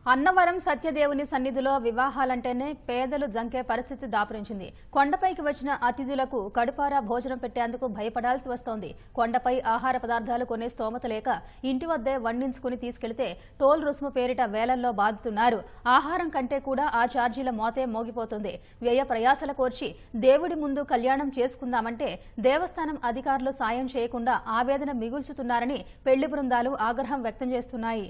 అన్నవరం సత్యదేవుని సన్నిధిలో వివాహాలంటేనే పేదలు జంకే పరిస్థితి దాపురించింది కొండపైకి వచ్చిన అతిథులకు కడుపారా భోజనం పెట్టేందుకు భయపడాల్సి వస్తోంది కొండపై ఆహార పదార్థాలు కొనే స్తోమత లేక ఇంటి వద్దే వండించుకుని తీసుకెళ్తే టోల్ రుసుము పేరిట వేలల్లో బాదుతున్నారు ఆహారం కంటే కూడా ఆ ఛార్జీల మోతే మోగిపోతుంది వ్యయ ప్రయాసల కోర్చి దేవుడి ముందు కళ్యాణం చేసుకుందామంటే దేవస్థానం అధికారులు సాయం చేయకుండా ఆవేదన మిగుల్చుతున్నారని పెళ్లి బృందాలు ఆగ్రహం వ్యక్తం చేస్తున్నాయి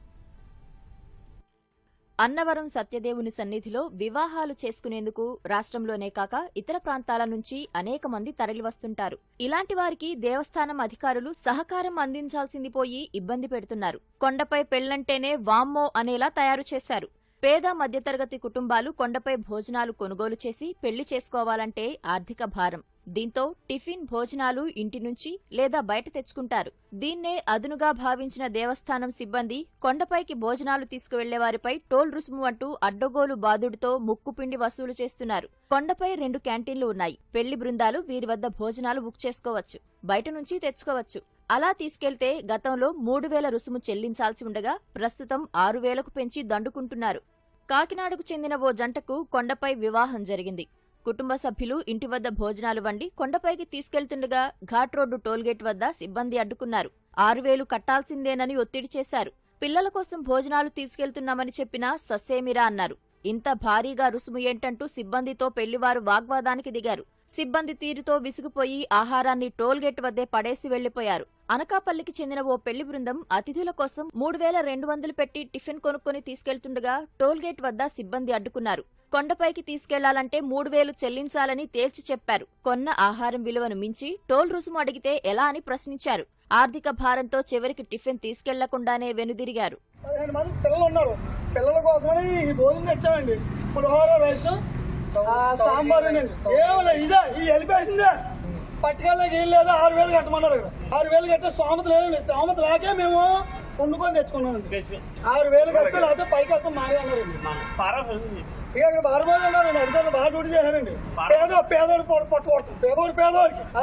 అన్నవరం సత్యదేవుని సన్నిధిలో వివాహాలు చేసుకునేందుకు రాష్ట్రంలోనే కాక ఇతర ప్రాంతాల నుంచి అనేక మంది తరలివస్తుంటారు ఇలాంటి వారికి దేవస్థానం అధికారులు సహకారం అందించాల్సింది పోయి ఇబ్బంది పెడుతున్నారు కొండపై పెళ్లంటేనే వామ్మో అనేలా తయారు చేశారు పేద మధ్యతరగతి కుటుంబాలు కొండపై భోజనాలు కొనుగోలు చేసి పెళ్లి చేసుకోవాలంటే ఆర్థిక భారం దీంతో టిఫిన్ భోజనాలు ఇంటి నుంచి లేదా బయట తెచ్చుకుంటారు దీన్నే అదునుగా భావించిన దేవస్థానం సిబ్బంది కొండపైకి భోజనాలు తీసుకువెళ్లేవారిపై టోల్ రుసుము అంటూ అడ్డగోలు బాదుడితో ముక్కుపిండి వసూలు చేస్తున్నారు కొండపై రెండు క్యాంటీన్లు ఉన్నాయి పెళ్లి బృందాలు వీరి వద్ద భోజనాలు బుక్ చేసుకోవచ్చు బయట నుంచి తెచ్చుకోవచ్చు అలా తీసుకెళ్తే గతంలో మూడు వేల రుసుము చెల్లించాల్సి ఉండగా ప్రస్తుతం ఆరు వేలకు పెంచి దండుకుంటున్నారు కాకినాడకు చెందిన ఓ జంటకు కొండపై వివాహం జరిగింది కుటుంబ సభ్యులు ఇంటి వద్ద భోజనాలు వండి కొండపైకి తీసుకెళ్తుండగా ఘాట్ రోడ్డు టోల్గేట్ వద్ద సిబ్బంది అడ్డుకున్నారు ఆరు వేలు కట్టాల్సిందేనని ఒత్తిడి చేశారు పిల్లల కోసం భోజనాలు తీసుకెళ్తున్నామని చెప్పినా సస్సేమిరా అన్నారు ఇంత భారీగా రుసుము ఏంటంటూ సిబ్బందితో పెళ్లివారు వాగ్వాదానికి దిగారు సిబ్బంది తీరుతో విసిగిపోయి ఆహారాన్ని టోల్గేట్ వద్దే పడేసి వెళ్లిపోయారు అనకాపల్లికి చెందిన ఓ పెళ్లి బృందం అతిథుల కోసం మూడు వేల రెండు వందలు పెట్టి టిఫిన్ కొనుక్కొని తీసుకెళ్తుండగా టోల్గేట్ వద్ద సిబ్బంది అడ్డుకున్నారు కొండపైకి తీసుకెళ్లాలంటే మూడు వేలు చెల్లించాలని తేల్చి చెప్పారు కొన్న ఆహారం విలువను మించి టోల్ రుసుము అడిగితే ఎలా అని ప్రశ్నించారు ఆర్థిక భారంతో చివరికి టిఫిన్ తీసుకెళ్లకుండానే వెనుదిరిగారు పదిహేను మంది పిల్లలు ఉన్నారు పిల్లల కోసమని ఈ భోజనం తెచ్చామండి పులిహోర రైస్ ఆ, సాంబార్ అండి ఏమలే ఇదే ఈ వెళ్ళిపోయిందే పట్టుకెళ్ళకి ఏం లేదా ఆరు వేలు కట్టమన్నారు ఇక్కడ ఆరు వేలు కట్టే స్తోమత లేదండి స్తోమత లేకే మేము వండుకొని తెచ్చుకున్నామండి ఆరు వేలు కట్టి లేకపోతే పైకి వెళ్తాం మాగే అన్నారండి ఇక ఇక్కడ బాగా మంది ఉన్నారండి అధికారులు బాగా డ్యూటీ చేశారండి పేదో పేదోడు పొట్ట కొడుతుంది పేదోడు పేదోడికి ఆ.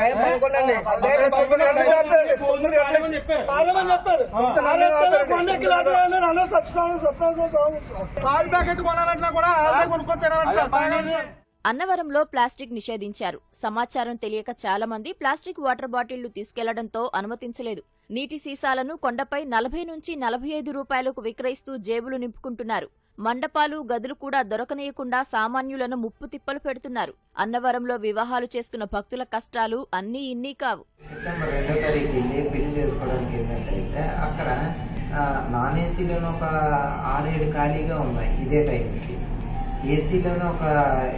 చాలా మంది చెప్పారు ఆరోగ్యాలు కొండెక్కి లేకపోతే అందరూ సత్సంగం సత్సంగం పాలు ప్యాకెట్ కొనాలంటే కూడా ఆళ్ళే కొనుక్కొని తినాలంటే సార్. అన్నవరంలో ప్లాస్టిక్ నిషేధించారు సమాచారం తెలియక చాలా మంది ప్లాస్టిక్ వాటర్ బాటిళ్లు తీసుకెళ్లడంతో అనుమతించలేదు నీటి సీసాలను కొండపై నలభై నుంచి నలభై ఐదు రూపాయలకు విక్రయిస్తూ జేబులు నింపుకుంటున్నారు మండపాలు గదులు కూడా దొరకనీయకుండా సామాన్యులను ముప్పు తిప్పలు పెడుతున్నారు అన్నవరంలో వివాహాలు చేసుకున్న భక్తుల కష్టాలు అన్నీ ఇన్నీ కావు సెప్టెంబర్ రెండో తారీఖు వెళ్ళి పెళ్లి చేసుకోవడానికి ఏంటంటే అక్కడ ఆ, నాన్ ఏసీలోనే ఒక ఆరేడు ఖాళీగా ఉన్నాయి ఇదే టైంకి ఏసీలోనే ఒక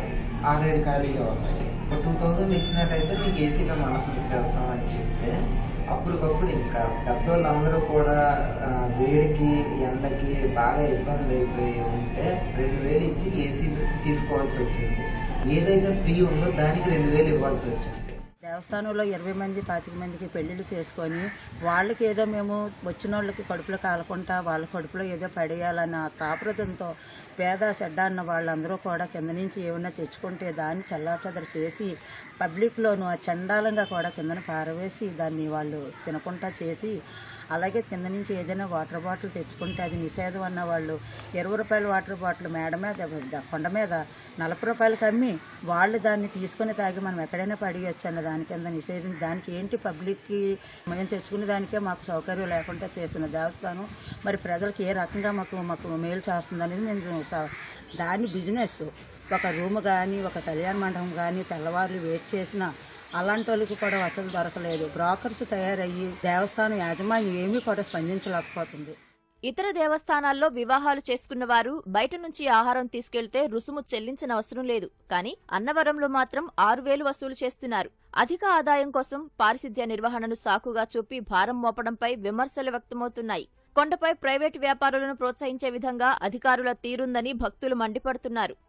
ఆరేడు ఖాళీగా ఉన్నాయి ఒక టూ థౌజండ్ ఇచ్చినట్టయితే మీకు ఏసీలో మనం ఇచ్చేస్తామని చెప్తే అప్పటికప్పుడు ఇంకా పెద్దోళ్ళందరూ కూడా ఆ, వేడికి ఎండకి బాగా ఇబ్బంది అయిపోయి ఉంటే రెండు వేలు ఇచ్చి ఏసీ తీసుకోవాల్సి వచ్చింది ఏదైతే ఫ్రీ ఉందో దానికి రెండు వేలు ఇవ్వాల్సి వచ్చింది దేవస్థానంలో ఇరవై మంది పాతిక మందికి పెళ్లిళ్ళు చేసుకొని వాళ్ళకి ఏదో మేము వచ్చిన వాళ్ళకి కడుపులో కాలకుండా వాళ్ళ కడుపులో ఏదో పడేయాలన్న తాపృతంతో పేద చెడ్డ అన్న వాళ్ళందరూ కూడా కింద నుంచి ఏమైనా తెచ్చుకుంటే దాన్ని చల్లాచదర చేసి పబ్లిక్లోను ఆ చండాలంగా కూడా కిందన పారవేసి దాన్ని వాళ్ళు తినకుండా చేసి అలాగే కింద నుంచి ఏదైనా వాటర్ బాటిల్ తెచ్చుకుంటే అది నిషేధం అన్న వాళ్ళు ఇరవై రూపాయల వాటర్ బాటిల్ మేడ మీద ద- కొండ మీద నలభై రూపాయలకి అమ్మి వాళ్ళు దాన్ని తీసుకొని తాగి మనం ఎక్కడైనా పడియొచ్చు అన్న దాని కింద నిషేధం దానికి ఏంటి పబ్లిక్కి మేము తెచ్చుకునే దానికే మాకు సౌకర్యం లేకుండా చేసిన దేవస్థానం మరి ప్రజలకు ఏ రకంగా మాకు మాకు మేలు చేస్తుంది అనేది నేను చ- దాన్ని బిజినెస్ ఒక రూమ్ కానీ ఒక కళ్యాణ మండపం కానీ తెల్లవారులు వెయిట్ చేసినా అలాంటి వాళ్ళకి కూడా వసతి దొరకలేదు బ్రోకర్స్ తయారయ్యి దేవస్థానం యాజమాన్యం ఏమీ కూడా స్పందించలేకపోతుంది ఇతర దేవస్థానాల్లో వివాహాలు చేసుకున్న వారు బయట నుంచి ఆహారం తీసుకెళ్తే రుసుము చెల్లించిన అవసరం లేదు కానీ అన్నవరంలో మాత్రం ఆరు వేలు వసూలు చేస్తున్నారు అధిక ఆదాయం కోసం పారిశుద్ధ్య నిర్వహణను సాకుగా చూపి భారం మోపడంపై విమర్శలు వ్యక్తమవుతున్నాయి కొండపై ప్రైవేటు వ్యాపారులను ప్రోత్సహించే విధంగా అధికారుల తీరుందని భక్తులు మండిపడుతున్నారు